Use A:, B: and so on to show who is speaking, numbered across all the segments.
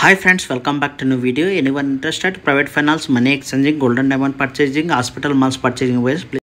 A: Hi friends, welcome back to new video. Anyone interested? Private finance, money exchanging, golden diamond purchasing, hospital malls purchasing ways. Please.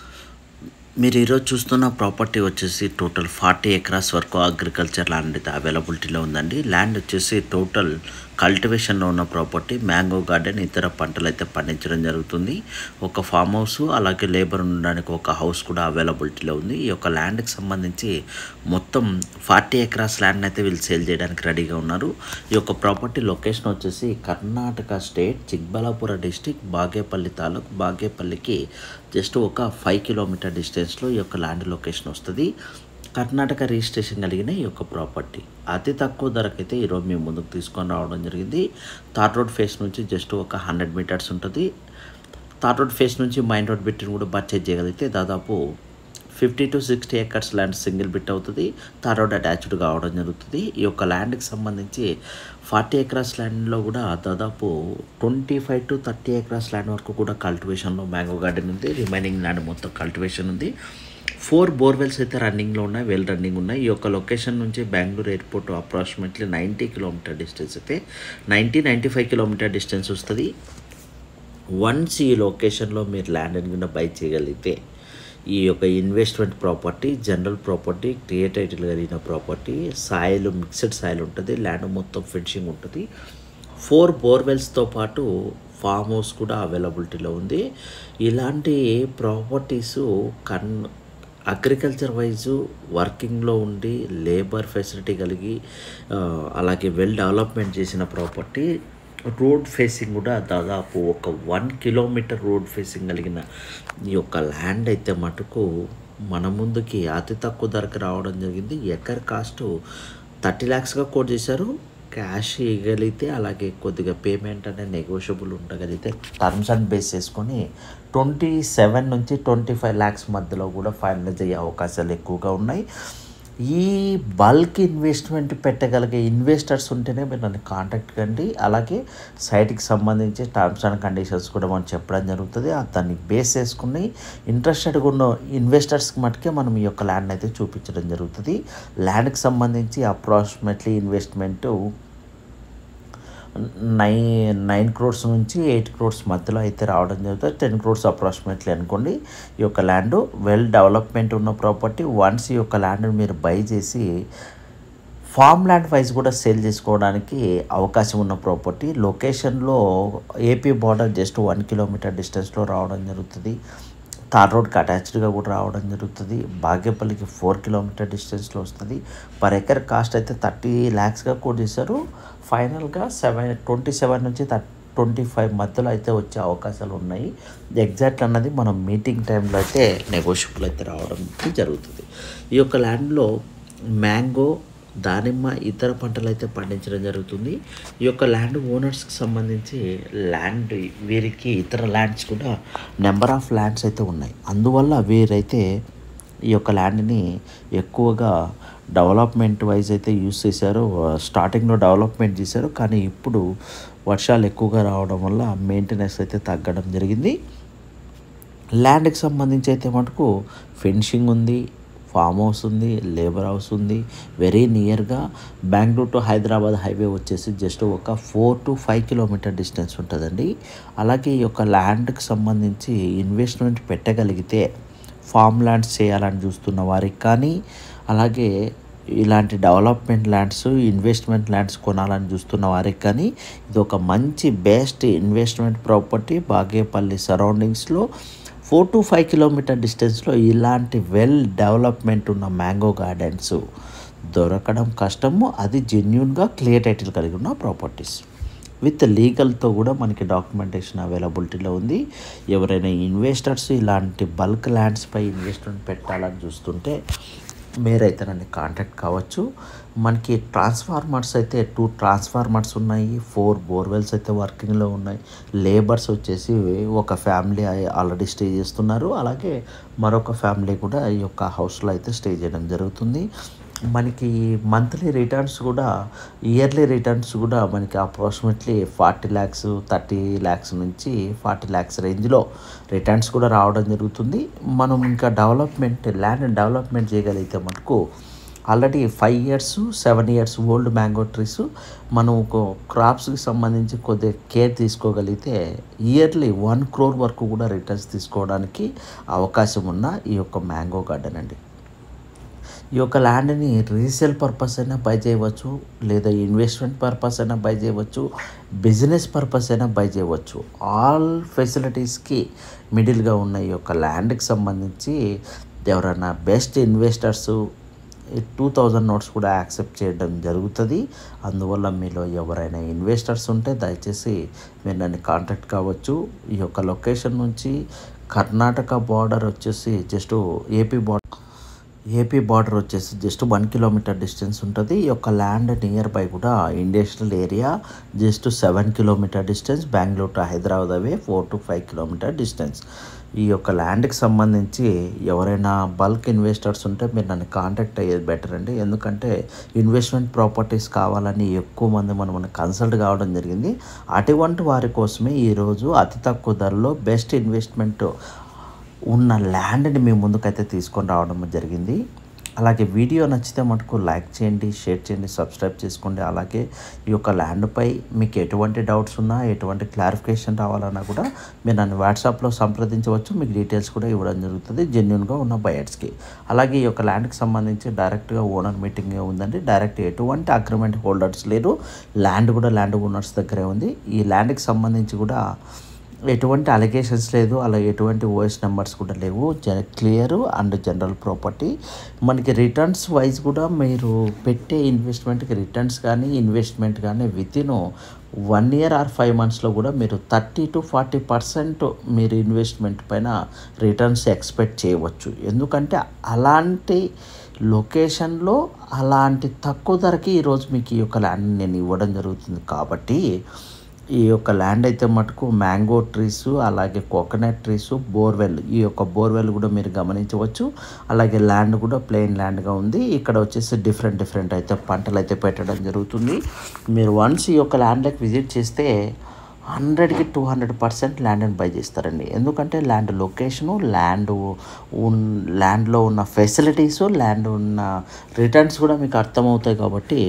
A: మీరు ఈరోజు చూస్తున్న property వచ్చేసి total forty acres వరకు agriculture land అయితే అవైలబిలిటీలో ఉందండి land వచ్చేసి total కల్టివేషన్లో ఉన్న ప్రాపర్టీ మ్యాంగో గార్డెన్ ఇతర పంటలు అయితే పండించడం జరుగుతుంది ఒక ఫామ్ హౌస్ అలాగే లేబర్ ఉండడానికి ఒక హౌస్ కూడా అవైలబిలిటీలో ఉంది ఈ యొక్క ల్యాండ్కి సంబంధించి మొత్తం ఫార్టీ ఎకరాస్ ల్యాండ్ అయితే వీళ్ళు సేల్ చేయడానికి రెడీగా ఉన్నారు ఈ యొక్క ప్రాపర్టీ లొకేషన్ వచ్చేసి కర్ణాటక స్టేట్ చిక్బలాపుర డిస్టిక్ బాగేపల్లి తాలూక్ బాగేపల్లికి జస్ట్ ఒక ఫైవ్ కిలోమీటర్ డిస్టెన్స్లో ఈ యొక్క ల్యాండ్ లొకేషన్ వస్తుంది కర్ణాటక రిజిస్ట్రేషన్ కలిగిన ఈ యొక్క ప్రాపర్టీ అతి తక్కువ ధరకైతే ఈరోజు మేము ముందుకు తీసుకొని రావడం జరిగింది తార్ రోడ్ ఫేస్ నుంచి జస్ట్ ఒక హండ్రెడ్ మీటర్స్ ఉంటుంది తార్ రోడ్ ఫేస్ నుంచి మైన్ రోడ్ బిట్ని కూడా పర్చేజ్ చేయగలిగితే దాదాపు fifty to sixty acres land single bit అవుతుంది తార్ రోడ్ అటాచ్డ్ కావడం జరుగుతుంది ఈ యొక్క ల్యాండ్కి సంబంధించి ఫార్టీ ఎకరాస్ ల్యాండ్లో కూడా దాదాపు twenty five to thirty acres land వరకు కూడా కల్టివేషన్లో మ్యాంగో గార్డెన్ ఉంది రిమైనింగ్ ల్యాండ్ మొత్తం కల్టివేషన్ ఉంది ఫోర్ బోర్వెల్స్ అయితే రన్నింగ్లో ఉన్నాయి వెల్ రన్నింగ్ ఉన్నాయి ఈ యొక్క లొకేషన్ నుంచి Bengaluru airport approximately ninety kilometer distance అయితే ninety ninety five kilometer distance వస్తుంది వన్స్ ఈ లొకేషన్లో మీరు ల్యాండ్ కింద బై చేయగలిగితే ఈ యొక్క investment property general property create title కలిగిన ప్రాపర్టీ సాయిల్ మిక్స్డ్ సాయిల్ ఉంటుంది ల్యాండ్ మొత్తం ఫినిషింగ్ ఉంటుంది ఫోర్ బోర్వెల్స్తో పాటు ఫామ్ హౌస్ కూడా అవైలబిలిటీలో ఉంది ఇలాంటి ప్రాపర్టీస్ కన్ అగ్రికల్చర్ వైజు వర్కింగ్లో ఉండి లేబర్ ఫెసిలిటీ కలిగి ఆ, అలాగే వెల్ డెవలప్మెంట్ చేసిన ప్రాపర్టీ రోడ్ ఫేసింగ్ కూడా దాదాపు ఒక వన్ కిలోమీటర్ రోడ్ ఫేసింగ్ కలిగిన ఈ యొక్క ల్యాండ్ అయితే మటుకు మన ముందుకి అతి తక్కువ ధరకు రావడం జరిగింది ఎకర్ కాస్ట్ థర్టీ ల్యాక్స్గా కోట్ చేశారు క్యాష్ ఇవ్వగలిగితే అలాగే కొద్దిగా పేమెంట్ అనేది నెగోషియబుల్ ఉండగలిగితే టర్మ్స్ అండ్ బేస్ చేసుకొని ట్వంటీ సెవెన్ నుంచి ట్వంటీ ఫైవ్ ల్యాక్స్ మధ్యలో కూడా ఫైనలైజ్ అయ్యే అవకాశాలు ఎక్కువగా ఉన్నాయి ఈ బల్క్ ఇన్వెస్ట్మెంట్ పెట్టగలిగే ఇన్వెస్టర్స్ ఉంటేనే మీరు నన్ను కాంటాక్ట్ కండి అలాగే సైట్కి సంబంధించి టర్మ్స్ అండ్ కండిషన్స్ కూడా మనం చెప్పడం జరుగుతుంది ఆ దాన్ని బేస్ చేసుకుని ఇంట్రెస్టెడ్గా ఉన్న ఇన్వెస్టర్స్కి మటుకే మనం ఈ యొక్క ల్యాండ్ అయితే చూపించడం జరుగుతుంది ల్యాండ్కి సంబంధించి approximately investment nine nine crores నుంచి ఎయిట్ క్రోర్స్ మధ్యలో అయితే రావడం జరుగుతుంది టెన్ క్రోర్స్ అప్రాక్సిమేట్లీ అనుకోండి ఈ యొక్క ల్యాండ్ వెల్ డెవలప్మెంట్ ఉన్న ప్రాపర్టీ వన్స్ ఈ యొక్క ల్యాండ్ మీరు బై చేసి ఫామ్ ల్యాండ్ వైజ్ కూడా సేల్ చేసుకోవడానికి అవకాశం ఉన్న ప్రాపర్టీ లొకేషన్లో AP border just one kilometer డిస్టెన్స్లో రావడం జరుగుతుంది తార్ రోడ్కి అటాచ్డ్గా కూడా రావడం జరుగుతుంది బాగేపల్లికి ఫోర్ కిలోమీటర్ డిస్టెన్స్లో వస్తుంది పర్ ఎకర్ కాస్ట్ అయితే థర్టీ ల్యాక్స్గా కూడా చేశారు ఫైనల్గా సెవెన్ ట్వంటీ సెవెన్ నుంచి థర్టీ ట్వంటీ ఫైవ్ మధ్యలో అయితే వచ్చే అవకాశాలు ఉన్నాయి ఎగ్జాక్ట్ అన్నది మనం మీటింగ్ టైంలో అయితే నెగోషియబుల్ అయితే రావడం జరుగుతుంది ఈ యొక్క ల్యాండ్లో మ్యాంగో దానిమ్మ ఇతర పంటలు అయితే పండించడం జరుగుతుంది ఈ యొక్క ల్యాండ్ ఓనర్స్కి సంబంధించి ల్యాండ్ వీరికి ఇతర ల్యాండ్స్ కూడా నెంబర్ ఆఫ్ ల్యాండ్స్ అయితే ఉన్నాయి అందువల్ల వీరైతే ఈ యొక్క ల్యాండ్ని ఎక్కువగా డెవలప్మెంట్ వైజ్ అయితే యూస్ చేశారు స్టార్టింగ్లో డెవలప్మెంట్ చేశారు కానీ ఇప్పుడు వర్షాలు ఎక్కువగా రావడం వల్ల మెయింటెనెన్స్ అయితే తగ్గడం జరిగింది ల్యాండ్కి సంబంధించి అయితే మటుకు ఫెన్సింగ్ ఉంది ఫామ్ హౌస్ ఉంది లేబర్ హౌస్ ఉంది వెరీ నియర్గా బెంగళూరు టు హైదరాబాద్ హైవే వచ్చేసి జస్ట్ ఒక four to five kilometer distance ఉంటుందండి అలాగే ఈ యొక్క ల్యాండ్కి సంబంధించి ఇన్వెస్ట్మెంట్ పెట్టగలిగితే ఫామ్ ల్యాండ్స్ చేయాలని చూస్తున్న వారికి కానీ అలాగే ఇలాంటి డెవలప్మెంట్ ల్యాండ్స్ ఇన్వెస్ట్మెంట్ ల్యాండ్స్ కొనాలని చూస్తున్న వారికి కానీ ఇది ఒక మంచి బెస్ట్ ఇన్వెస్ట్మెంట్ ప్రాపర్టీ బాగేపల్లి సరౌండింగ్స్లో ఫోర్ టు ఫైవ్ కిలోమీటర్ డిస్టెన్స్లో ఇలాంటి వెల్ డెవలప్మెంట్ ఉన్న మ్యాంగో గార్డెన్స్ దొరకడం కష్టము అది జెన్యున్గా క్లియర్ టైటిల్ కలిగి ఉన్న ప్రాపర్టీస్ విత్ లీగల్తో కూడా మనకి డాక్యుమెంటేషన్ అవైలబిలిటీలో ఉంది ఎవరైనా ఇన్వెస్టర్స్ ఇలాంటి బల్క్ ల్యాండ్స్పై ఇన్వెస్ట్మెంట్ పెట్టాలని చూస్తుంటే మీరైతే నన్ను కాంటాక్ట్ కావచ్చు మనకి ట్రాన్స్ఫార్మర్స్ అయితే టూ ట్రాన్స్ఫార్మర్స్ ఉన్నాయి ఫోర్ బోర్వెల్స్ అయితే వర్కింగ్లో ఉన్నాయి లేబర్స్ వచ్చేసి ఒక ఫ్యామిలీ ఆల్రెడీ స్టే చేస్తున్నారు అలాగే మరొక ఫ్యామిలీ కూడా ఈ యొక్క హౌస్లో అయితే స్టే చేయడం జరుగుతుంది మనకి మంత్లీ రిటర్న్స్ కూడా ఇయర్లీ రిటర్న్స్ కూడా మనకి approximately forty lakhs thirty lakhs నుంచి ఫార్టీ ల్యాక్స్ రేంజ్లో రిటర్న్స్ కూడా రావడం జరుగుతుంది మనం ఇంకా డెవలప్మెంట్ ల్యాండ్ డెవలప్మెంట్ చేయగలిగితే మనకు already five years seven years old mango trees మనం ఒక క్రాప్స్కి సంబంధించి కొద్దిగా కేర్ తీసుకోగలిగితే ఇయర్లీ వన్ క్రోర్ వరకు కూడా రిటర్న్స్ తీసుకోవడానికి అవకాశం ఉన్న ఈ యొక్క మ్యాంగో గార్డెన్ అండి ఈ యొక్క ల్యాండ్ని రీసేల్ పర్పస్ అయినా బై చేయవచ్చు లేదా ఇన్వెస్ట్మెంట్ పర్పస్ అయినా బై చేయవచ్చు బిజినెస్ పర్పస్ అయినా బై చేయవచ్చు ఆల్ ఫెసిలిటీస్కి మిడిల్గా ఉన్న ఈ యొక్క ల్యాండ్కి సంబంధించి ఎవరైనా best investors two thousand notes కూడా యాక్సెప్ట్ చేయడం జరుగుతుంది అందువల్ల మీలో ఎవరైనా ఇన్వెస్టర్స్ ఉంటే దయచేసి మీరు నన్ను కాంటాక్ట్ కావచ్చు ఈ యొక్క లొకేషన్ నుంచి కర్ణాటక బార్డర్ వచ్చేసి just AP border AP border వచ్చేసి జస్ట్ వన్ కిలోమీటర్ డిస్టెన్స్ ఉంటుంది ఈ యొక్క ల్యాండ్ నియర్ బై కూడా industrial area just seven kilometer distance Bengaluru to Hyderabad highway four to five kilometer distance ఈ యొక్క ల్యాండ్కి సంబంధించి ఎవరైనా బల్క్ ఇన్వెస్టర్స్ ఉంటే మీరు నన్ను కాంటాక్ట్ అయ్యేది బెటర్ అండి ఎందుకంటే ఇన్వెస్ట్మెంట్ ప్రాపర్టీస్ కావాలని ఎక్కువ మంది మనం మన కన్సల్ట్ కావడం జరిగింది అటువంటి వారి కోసమే ఈరోజు అతి తక్కువ ధరలో బెస్ట్ ఇన్వెస్ట్మెంట్ ఉన్న ల్యాండ్ని మీ ముందుకైతే తీసుకొని రావడం జరిగింది అలాగే వీడియో నచ్చితే మటుకు లైక్ చేయండి షేర్ చేయండి సబ్స్క్రైబ్ చేసుకోండి అలాగే ఈ యొక్క ల్యాండ్పై మీకు ఎటువంటి డౌట్స్ ఉన్నా ఎటువంటి క్లారిఫికేషన్ రావాలన్నా కూడా మీరు నన్ను వాట్సాప్లో సంప్రదించవచ్చు మీకు డీటెయిల్స్ కూడా ఇవ్వడం జరుగుతుంది జెన్యున్గా ఉన్న బయర్స్కి అలాగే ఈ యొక్క ల్యాండ్కి సంబంధించి డైరెక్ట్గా ఓనర్ మీటింగ్ ఉందండి డైరెక్ట్ ఎటువంటి అగ్రిమెంట్ హోల్డర్స్ లేరు ల్యాండ్ కూడా ల్యాండ్ ఓనర్స్ దగ్గరే ఉంది ఈ ల్యాండ్కి సంబంధించి కూడా ఎటువంటి అలిగేషన్స్ లేదు అలా ఎటువంటి ఓఎస్ నెంబర్స్ కూడా లేవు జన క్లియర్ అండ్ జనరల్ ప్రాపర్టీ మనకి రిటర్న్స్ వైజ్ కూడా మీరు పెట్టే ఇన్వెస్ట్మెంట్కి రిటర్న్స్ కానీ ఇన్వెస్ట్మెంట్ కానీ with in one year or five మంత్స్లో కూడా మీరు థర్టీ టు ఫార్టీ పర్సెంట్ మీరు ఇన్వెస్ట్మెంట్ పైన రిటర్న్స్ ఎక్స్పెక్ట్ చేయవచ్చు ఎందుకంటే అలాంటి లొకేషన్లో అలాంటి తక్కువ ధరకి ఈరోజు మీకు ఈ యొక్క ల్యాండ్ నేను ఇవ్వడం జరుగుతుంది కాబట్టి ఈ యొక్క ల్యాండ్ అయితే మటుకు మ్యాంగో ట్రీస్ అలాగే కోకోనట్ ట్రీస్ బోర్వెల్ ఈ యొక్క బోర్వెల్ కూడా మీరు గమనించవచ్చు అలాగే ల్యాండ్ కూడా ప్లెయిన్ ల్యాండ్గా ఉంది ఇక్కడ వచ్చేసి డిఫరెంట్ డిఫరెంట్ అయితే పంటలు అయితే పెట్టడం జరుగుతుంది మీరు వన్స్ ఈ యొక్క ల్యాండ్లోకి విజిట్ చేస్తే హండ్రెడ్కి టూ హండ్రెడ్ పర్సెంట్ ల్యాండ్ని బై చేస్తారండి ఎందుకంటే ల్యాండ్ లొకేషను ల్యాండ్ ఉన్ ల్యాండ్లో ఉన్న ఫెసిలిటీసు ల్యాండ్ ఉన్న రిటర్న్స్ కూడా మీకు అర్థమవుతాయి కాబట్టి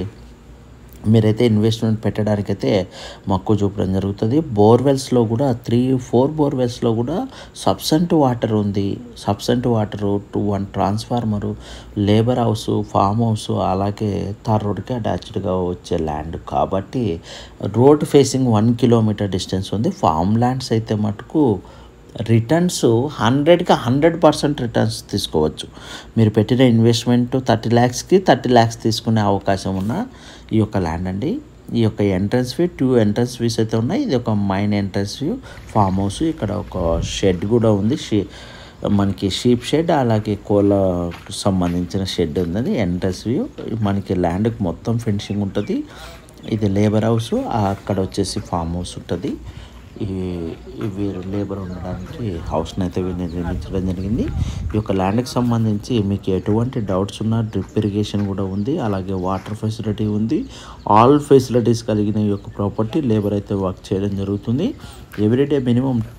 A: మీరైతే ఇన్వెస్ట్మెంట్ పెట్టడానికైతే మక్కువ చూపడం జరుగుతుంది బోర్వెల్స్లో కూడా త్రీ ఫోర్ బోర్వెల్స్లో కూడా సబ్సెంట్ వాటర్ ఉంది సబ్సెంట్ water two one transformer labour house farm house అలాగే తార్ రోడ్కి అటాచ్డ్గా వచ్చే ల్యాండ్ కాబట్టి road facing one kilometre distance ఉంది ఫామ్ ల్యాండ్స్ అయితే మటుకు రిటర్న్స్ హండ్రెడ్కి హండ్రెడ్ పర్సెంట్ రిటర్న్స్ తీసుకోవచ్చు మీరు పెట్టిన ఇన్వెస్ట్మెంట్ థర్టీ ల్యాక్స్కి థర్టీ ల్యాక్స్ తీసుకునే అవకాశం ఉన్న ఈ యొక్క ల్యాండ్ అండి ఈ యొక్క entrance view two entrance views అయితే ఉన్నాయి ఇది ఒక main entrance view farm house ఇక్కడ ఒక షెడ్ కూడా ఉంది షీ మనకి షీప్ షెడ్ అలాగే కోళ్ళకు సంబంధించిన షెడ్ ఉంది ఎంట్రన్స్ వ్యూ మనకి ల్యాండ్కి మొత్తం ఫినిషింగ్ ఉంటుంది ఇది లేబర్ హౌస్ అక్కడ వచ్చేసి ఫామ్ హౌస్ ఉంటుంది ఈ ఈ వీరు లేబర్ ఉండడానికి హౌస్ని అయితే వీరు నిర్మించడం జరిగింది ఈ యొక్క ల్యాండ్కి సంబంధించి మీకు ఎటువంటి డౌట్స్ ఉన్నా డ్రిప్ ఇరిగేషన్ కూడా ఉంది అలాగే వాటర్ ఫెసిలిటీ ఉంది ఆల్ ఫెసిలిటీస్ కలిగిన ఈ యొక్క ప్రాపర్టీ లేబర్ అయితే వర్క్ చేయడం జరుగుతుంది ఎవ్రీడే మినిమం